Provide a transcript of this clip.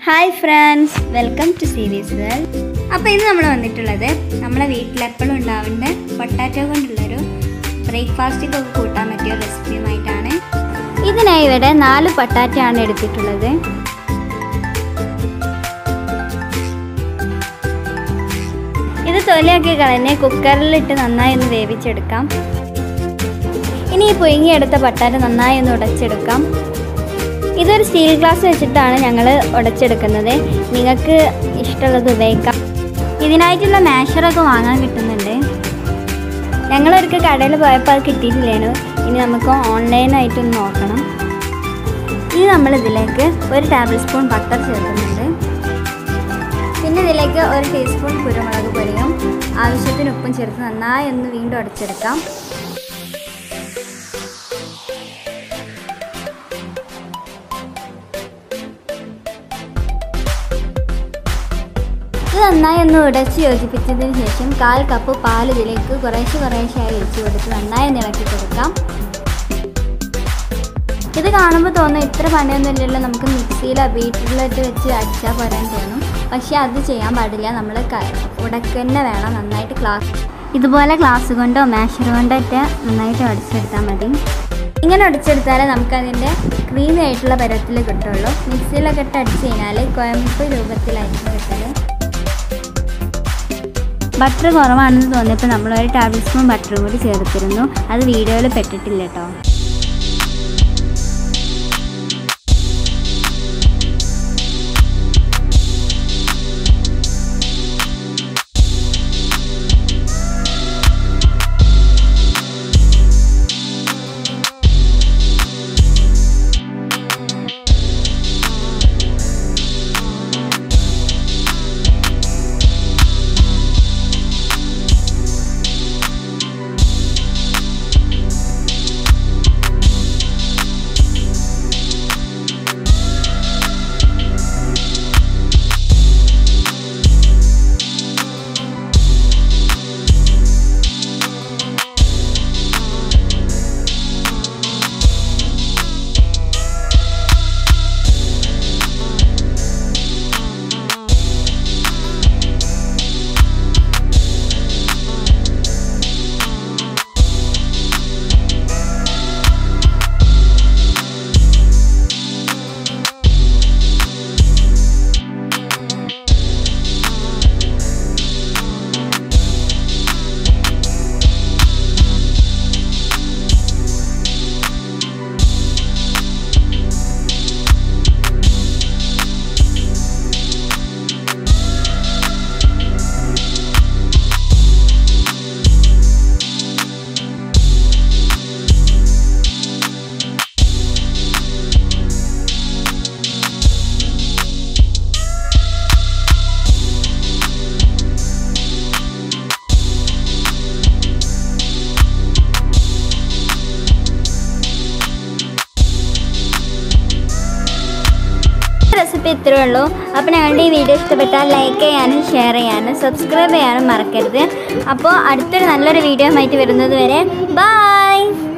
hi friends welcome to series world അപ്പോൾ ഇന്ന് നമ്മൾ വന്നിട്ടുള്ളത് നമ്മളെ വീട്ടിൽ എപ്പോഴും ഉണ്ടാവേണ്ട പൊട്ടാറ്റോ കൊണ്ടുള്ളൊരു ബ്രേക്ക്ഫാസ്റ്റിക്കൊക്കെ കൂട്ടാൻ പറ്റിയ റെസിപ്പിയുമായിട്ടാണ് ഇതിനായി ഇവിടെ നാല് പൊട്ടാറ്റോ ആണ് എടുത്തിട്ടുള്ളത് ഇത് തൊലിയൊക്കെ കളഞ്ഞ് കുക്കറിലിട്ട് നന്നായി ഒന്ന് വേവിച്ചെടുക്കാം ഇനി ഈ പുഴുങ്ങിയെടുത്ത പൊട്ടാറ്റോ നന്നായി ഒന്ന് ഉടച്ചെടുക്കാം ഇതൊരു സ്റ്റീൽ ഗ്ലാസ് വെച്ചിട്ടാണ് ഞങ്ങൾ ഉടച്ചെടുക്കുന്നത് നിങ്ങൾക്ക് ഇഷ്ടമുള്ളത് ഉപയോഗിക്കാം ഇതിനായിട്ടുള്ള മാഷറൊക്കെ വാങ്ങാൻ കിട്ടുന്നുണ്ട് ഞങ്ങളൊരിക്കൽ കടയിൽ പോയപ്പോൾ അത് കിട്ടിയിട്ടില്ലേനു ഇനി നമുക്ക് ഓൺലൈനായിട്ടൊന്ന് നോക്കണം ഇനി നമ്മൾ ഇതിലേക്ക് ഒരു ടേബിൾ സ്പൂൺ ബട്ടർ ചേർക്കുന്നുണ്ട് പിന്നെ ഇതിലേക്ക് ഒരു ടീസ്പൂൺ കുരുമുളക് പൊടിയും ആവശ്യത്തിന് ഉപ്പും ചേർത്ത് നന്നായി ഒന്ന് വീണ്ടും ഉടച്ചെടുക്കാം ഇത് നന്നായി ഒന്ന് ഉടച്ച് യോജിപ്പിച്ചതിന് ശേഷം കാൽ കപ്പ് പാൽ ഇതിലേക്ക് കുറേശ്ശെ കുറേശ്ശെയായി ഒഴിച്ച് കൊടുത്ത് നന്നായി ഒന്ന് ഇളക്കി കൊടുക്കാം ഇത് കാണുമ്പോൾ തോന്നും ഇത്ര പണിയൊന്നും ഇല്ലല്ലോ നമുക്ക് മിക്സിയിലോ ബീറ്ററിലിട്ട് വെച്ച് അടിച്ചാൽ പോരാൻ തോന്നും പക്ഷേ അത് ചെയ്യാൻ പാടില്ല നമ്മൾ ഉടക്ക് തന്നെ വേണം നന്നായിട്ട് ക്ലാസ് ഇതുപോലെ ഗ്ലാസ് കൊണ്ടോ മാഷർ കൊണ്ടോ ഒക്കെ നന്നായിട്ട് അടിച്ചെടുത്താൽ മതി ഇങ്ങനെ അടിച്ചെടുത്താലേ നമുക്കതിൻ്റെ ക്രീമി ആയിട്ടുള്ള പരത്തിൽ കിട്ടുള്ളൂ മിക്സിയിലൊക്കെ ഇട്ട് അടിച്ച് കഴിഞ്ഞാൽ കോയമ്പ് രൂപത്തിലായിരിക്കും കിട്ടുന്നത് ബട്ടർ കുറവാണെന്ന് തോന്നിയപ്പോൾ നമ്മൾ ഒരു ടേബിൾ സ്പൂൺ ബട്ടറും കൂടി ചേർത്തിരുന്നു അത് വീഡിയോയിൽ പെട്ടിട്ടില്ല കേട്ടോ റെസിപ്പി ഇത്രയേ ഉള്ളൂ അപ്പോൾ ഞങ്ങളുടെ ഈ വീഡിയോ ഇഷ്ടപ്പെട്ടാൽ ലൈക്ക് ചെയ്യാനും ഷെയർ ചെയ്യാനും സബ്സ്ക്രൈബ് ചെയ്യാനും മറക്കരുത് അപ്പോൾ അടുത്തൊരു നല്ലൊരു വീഡിയോ ആയിട്ട് വരുന്നത് വരെ ബായ്